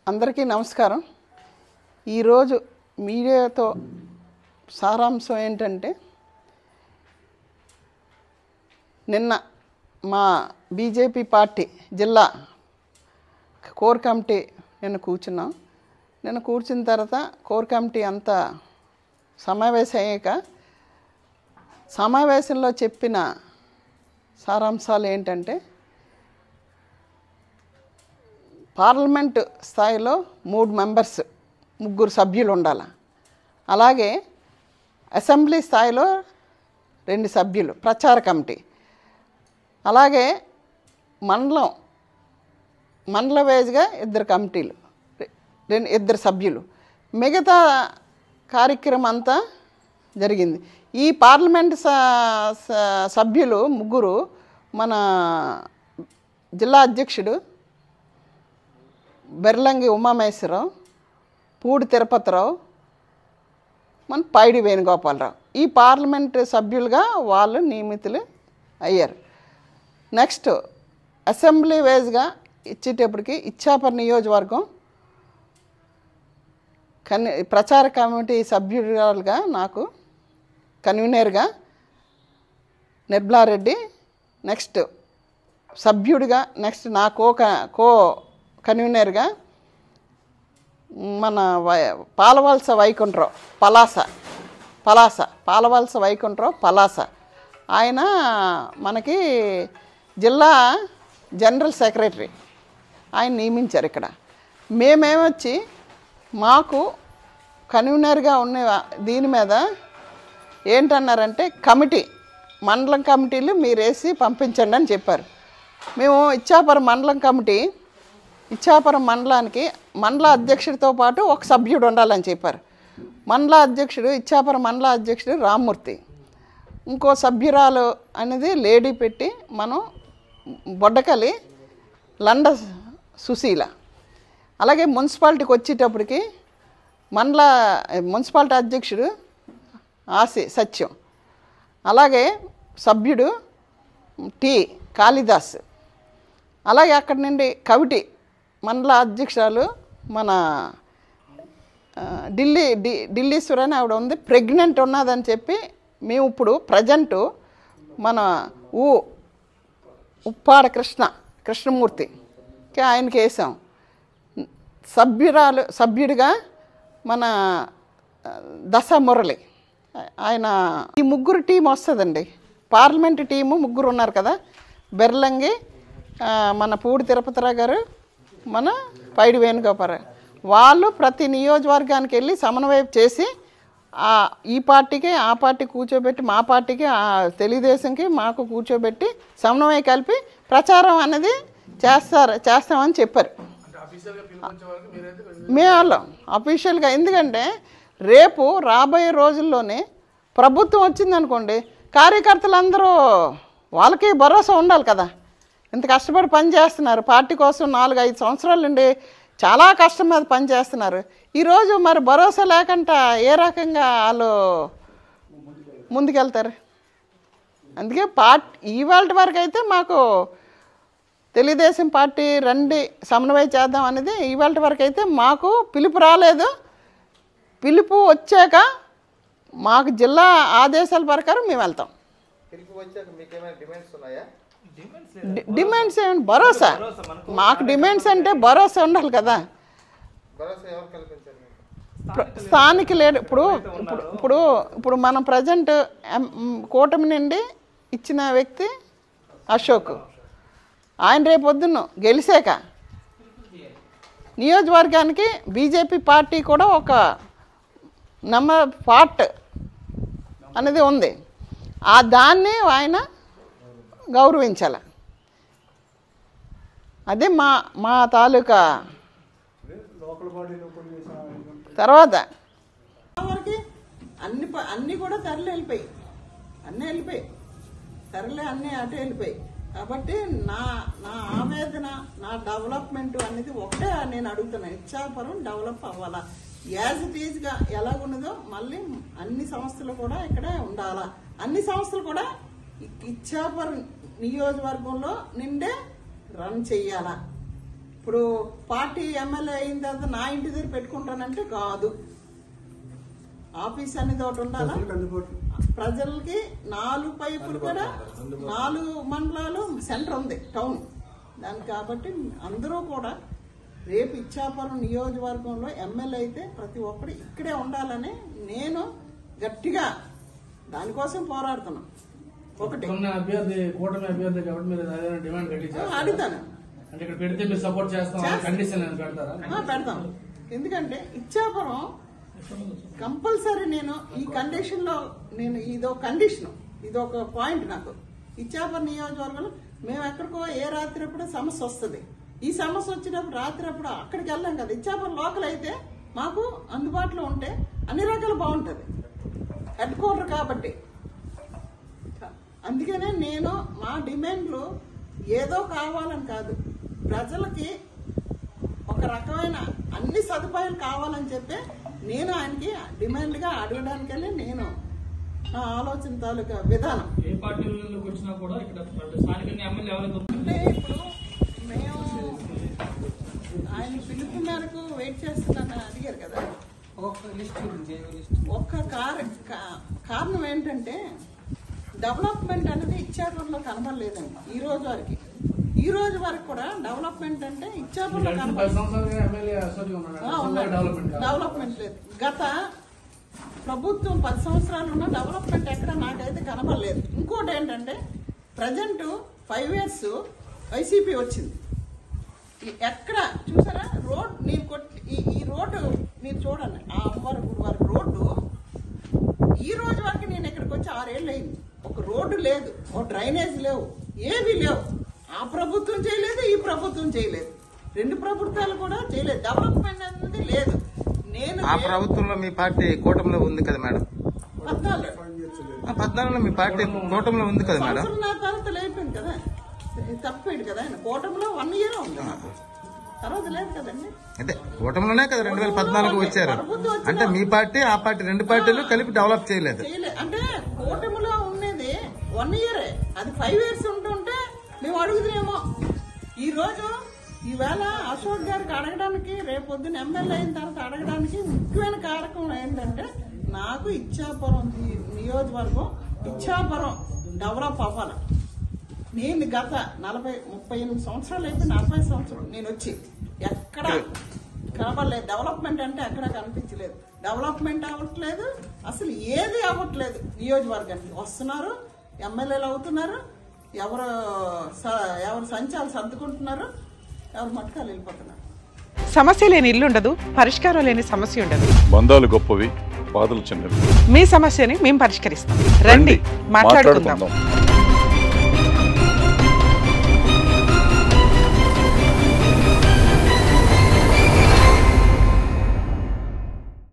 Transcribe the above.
అందరికీ నమస్కారం ఈరోజు మీడియాతో సారాంశం ఏంటంటే నిన్న మా బీజేపీ పార్టీ జిల్లా కోర్ కమిటీ నిన్న కూర్చున్నాం నిన్న కూర్చున్న తర్వాత కోర్ కమిటీ అంతా సమావేశం అయ్యాక సమావేశంలో చెప్పిన సారాంశాలు ఏంటంటే పార్లమెంట్ స్థాయిలో మూడు మెంబర్స్ ముగ్గురు సభ్యులు ఉండాలి అలాగే అసెంబ్లీ స్థాయిలో రెండు సభ్యులు ప్రచార కమిటీ అలాగే మండలం మండల వైజ్గా ఇద్దరు కమిటీలు రెండు ఇద్దరు సభ్యులు మిగతా కార్యక్రమం అంతా జరిగింది ఈ పార్లమెంట్ స- స- సభ్యులు ముగ్గురు మన జిల్లా అధ్యక్షుడు బెర్లంగి ఉమామహేశ్వరరావు పూడి తిరుపతిరావు మన పైడి వేణుగోపాలరావు ఈ పార్లమెంట్ సభ్యులుగా వాళ్ళు నియమితులు అయ్యారు నెక్స్ట్ అసెంబ్లీ వైజ్గా ఇచ్చేటప్పటికి ఇచ్చాపర్ నియోజకవర్గం కన్ ప్రచార కమిటీ సభ్యురాలుగా నాకు కన్వీనర్గా నిర్మలారెడ్డి నెక్స్ట్ సభ్యుడిగా నెక్స్ట్ నా కో క- కో కన్వీనర్గా మన వై పాలవలస వైకుంఠరావు పలాస పలాస పాలవలస వైకుంఠరావు పలాస ఆయన మనకి జిల్లా జనరల్ సెక్రటరీ ఆయన నియమించారు ఇక్కడ మేమేమొచ్చి మాకు కన్వీనర్గా ఉన్న దీని మీద ఏంటన్నారంటే కమిటీ మండలం కమిటీలు మీరు వేసి పంపించండి అని చెప్పారు మేము ఇచ్చాపురం మండలం కమిటీ ఇచ్చాపురం మండలానికి మండల అధ్యక్షుడితో పాటు ఒక సభ్యుడు ఉండాలని చెప్పారు మండల అధ్యక్షుడు ఇచ్చాపురం మండల అధ్యక్షుడు రామ్మూర్తి ఇంకో సభ్యురాలు అనేది లేడీ పెట్టి మనం బొడ్డకలి లండ సుశీల అలాగే మున్సిపాలిటీకి వచ్చేటప్పటికి మండల మున్సిపాలిటీ అధ్యక్షుడు ఆసి సత్యం అలాగే సభ్యుడు టి కాళిదాస్ అలాగే అక్కడి నుండి కవిటి మండల అధ్యక్షురాలు మన ఆ, ఢిల్లీ ఢి ఢిల్లీశ్వర్ అని ఆవిడ ఉంది ప్రెగ్నెంట్ ఉన్నదని చెప్పి మేము ఇప్పుడు ప్రజెంటు మన ఊ ఉప్పాడ కృష్ణ కృష్ణమూర్తి కి ఆయనకి వేసాం సభ్యురాలు సభ్యుడిగా మన ఆ, దశ మురళి ఆయన ఈ ముగ్గురు టీం వస్తుందండి పార్లమెంట్ టీము ముగ్గురు ఉన్నారు కదా బెర్లంగి ఆ, మన పూడి తిరుపతిరావు గారు మన పైడి వేణుగోపాల్ వాళ్ళు ప్రతి నియోజకవర్గానికి వెళ్ళి సమన్వయం చేసి ఆ ఈ పార్టీకి ఆ పార్టీ కూర్చోబెట్టి మా పార్టీకి ఆ తెలుగుదేశంకి మాకు కూర్చోబెట్టి సమన్వయం కలిపి ప్రచారం అనేది చేస్తారు చేస్తామని చెప్పారు మేము వాళ్ళం అఫీషియల్గా ఎందుకంటే రేపు రాబోయే రోజుల్లోనే ప్రభుత్వం వచ్చిందనుకోండి కార్యకర్తలందరూ వాళ్ళకి భరోసా ఉండాలి కదా ఇంత కష్టపడి పని చేస్తున్నారు పార్టీ కోసం నాలుగు ఐదు సంవత్సరాల నుండి చాలా కష్టం మీద పని చేస్తున్నారు ఈరోజు మరి భరోసా లేకుండా ఏ రకంగా వాళ్ళు ముందుకెళ్తారు అందుకే పార్టీ ఇవాళ వరకు అయితే మాకు తెలుగుదేశం పార్టీ రండి సమన్వయం చేద్దాం అనేది ఇవాళ వరకు అయితే మాకు పిలుపు రాలేదు పిలుపు వచ్చాక మాకు జిల్లా ఆదేశాల ప్రకారం మేము వెళ్తాం తిరిగి వచ్చాక మీకు ఏమైనా డిమాండ్స్ ఉన్నాయా డి- డిమాండ్స్ ఏమి భరోసా మాకు డిమాండ్స్ అంటే భరోసా ఉండాలి కదా భరోసా ఎవరు కల్పించారు మీకు ప్ర- స్థానిక లేడు ఇప్పుడు ఇప్పుడు ఇప్పుడు ఇప్పుడు మనం ప్రజెంట్ కూటమి నుండి ఇచ్చిన వ్యక్తి అశోక్ ఆయన రేపు పొద్దున్న గెలిచాక నియోజకవర్గానికి బీజేపీ పార్టీ కూడా ఒక నెంబర్ పార్ట్ అనేది ఉంది ఆ దాన్ని ఆయన గౌరవించాలి అదే మా మా తాలూకా తర్వాత వరకు అన్ని ప- అన్ని కూడా తరలి వెళ్ళిపోయి అన్నీ వెళ్ళిపోయి తరలి అన్నీ అటు వెళ్ళిపోయి కాబట్టి నా నా ఆవేదన నా డెవలప్మెంట్ అనేది ఒకటే నేను అడుగుతున్నాను ఇచ్చాపురం డెవలప్ అవ్వాలా యాజ్ ఇట్ ఈజ్గా ఎలా ఉన్నదో మళ్ళీ అన్ని సంస్థలు కూడా ఇక్కడే ఉండాలా అన్ని సంస్థలు కూడా ఇ- ఇచ్చాపురం నియోజకవర్గంలో నిండే రన్ చెయ్యాలా ఇప్పుడు పార్టీ ఎమ్మెల్యే అయిన తర్వాత నా ఇంటి దగ్గర పెట్టుకుంటానంటే కాదు ఆఫీస్ అనేది ఒకటి ఉండాలా ప్రజలకి నాలుగు పైపులు కూడా నాలుగు మండలాలు సెంటర్ ఉంది టౌన్ దానికి కాబట్టి అందరూ కూడా రేపు ఇచ్చాపురం నియోజకవర్గంలో ఎమ్మెల్యే అయితే ప్రతి ఒక్కరు ఇక్కడే ఉండాలని నేను గట్టిగా దానికోసం పోరాడుతున్నాం ఒకటి ఉన్న అభ్యర్థి కూటమి అభ్యర్థి కాబట్టి మీరు ఏదైనా డిమాండ్ కట్టించారు అడుగుతాను అంటే ఇక్కడ పెడితే మీరు సపోర్ట్ చేస్తాం చేస్తాం. కండిషన్ అని పెడతారా ఆ, పెడతాం ఎందుకంటే ఇచ్చాపురం కంపల్సరీ నేను ఈ కండిషన్ లో నేను ఇదో కండిషన్ ఇది ఒక పాయింట్ నాకు ఇచ్చాపురం నియోజకవర్గంలో మేము ఎక్కడికో ఏ రాత్రి అప్పుడు సమస్య వస్తుంది ఈ సమస్య వచ్చినప్పుడు రాత్రి అప్పుడు అక్కడికి వెళ్ళాం కదా ఇచ్చాపురం లోకల్ అయితే మాకు అందుబాటులో ఉంటే అన్ని రకాలు బాగుంటుంది హెడ్ క్వార్టర్ కాబట్టి అందుకనే నేను మా డిమాండ్లు ఏదో కావాలని కాదు ప్రజలకి ఒక రకమైన అన్ని సదుపాయాలు కావాలని చెప్పి నేను ఆయనకి డిమాండ్గా అడగడానికనే నేను నా ఆలోచన తాలూకా విధానం ఏ పార్టీలకు వచ్చినా కూడా ఇక్కడ స్థానికంగా ఎమ్మెల్యే ఎవరైతే అంటే ఇప్పుడు మేము ఆయన పిలుపు మేరకు వెయిట్ చేస్తున్నానని అడిగారు కదా ఒక్క కార కా- కారణం ఏంటంటే డెవలప్మెంట్ అనేది ఇచ్చాపురంలో కనబడలేదండి ఈ రోజు వరకు ఈ రోజు వరకు కూడా డెవలప్మెంట్ అంటే ఇచ్చాపురంలో గడిచిన పది కనబడలేదు సంవత్సరాలుగా ఎమ్మెల్యే అసోసియేట్ ఉన్నాడు ఆ, అసలు ఉన్నాడు. డెవలప్మెంట్ కాదు. డెవలప్మెంట్ లేదు గత ప్రభుత్వం పది సంవత్సరాలు ఉన్న డెవలప్మెంట్ ఎక్కడ నాకైతే కనబడలేదు ఇంకోటి ఏంటంటే ప్రజెంట్ ఫైవ్ ఇయర్స్ వైసీపీ వచ్చింది ఈ ఎక్కడ చూసారా రోడ్ నేను కొట్టి ఈ ఈ రోడ్డు మీరు చూడండి ఆ అమ్మవారి గుడి వరకు రోడ్డు ఈ రోజు వరకు నేను ఇక్కడికి వచ్చి ఆరేళ్ళు అయింది ఒక రోడ్డు లేదు ఒక డ్రైనేజ్ లేవు ఏవి లేవు ఆ ప్రభుత్వం చేయలేదు ఈ ప్రభుత్వం చేయలేదు రెండు ప్రభుత్వాలు కూడా చేయలేదు డెవలప్మెంట్ అనేది లేదు నేను ఆ ప్రభుత్వంలో మీ పార్టీ కూటమిలో ఉంది కదా మేడం పద్నాలుగు ఆ పద్నాలుగులో మీ పార్టీ కూటమిలో ఉంది కదా మేడం సంవత్సరం నా తర్వాత లేకపోయింది కదా తప్పిపోయాడు కదా ఆయన కూటమిలో వన్ ఇయర్ ఉంది నాకు తర్వాత లేదు కదండి అంటే కూటమిలోనే కదా రెండు వేల పద్నాలుగు వచ్చారు అంటే మీ పార్టీ ఆ పార్టీ రెండు పార్టీలు కలిపి డెవలప్ చేయలేదు చేయలే అంటే కూటమిలో ఉన్నది వన్ ఇయరే అది ఫైవ్ ఇయర్స్ ఉంటుంటే మేము అడుగుతున్నామో ఈ రోజు ఈవేళ అశోక్ గారికి అడగడానికి రేపొద్దున ఎమ్మెల్యే అయిన తర్వాత అడగడానికి ముఖ్యమైన కారకం ఏంటంటే నాకు ఇచ్చాపురం ని- నియోజకవర్గం ఇచ్చాపురం డెవలప్ అవ్వాలి నేను గత నలభై ముప్పై ఎనిమిది సంవత్సరాలు అయిపోయి నలభై సంవత్సరం నేను వచ్చి ఎక్కడ కనబడలేదు డెవలప్మెంట్ అంటే ఎక్కడ కనిపించలేదు డెవలప్మెంట్ అవ్వట్లేదు అసలు ఏది అవ్వట్లేదు నియోజకవర్గానికి వస్తున్నారు ఎమ్మెల్యేలు అవుతున్నారు ఎవరు స- ఎవరు సంచాలు సర్దుకుంటున్నారు ఎవరు మట్టుకాలు వెళ్ళిపోతున్నారు సమస్య లేని ఇల్లు ఉండదు పరిష్కారం లేని సమస్య ఉండదు బంధాలు గొప్పవి బాధలు చిన్నవి మీ సమస్యని మేము పరిష్కరిస్తాం రండి మాట్లాడుకుందాం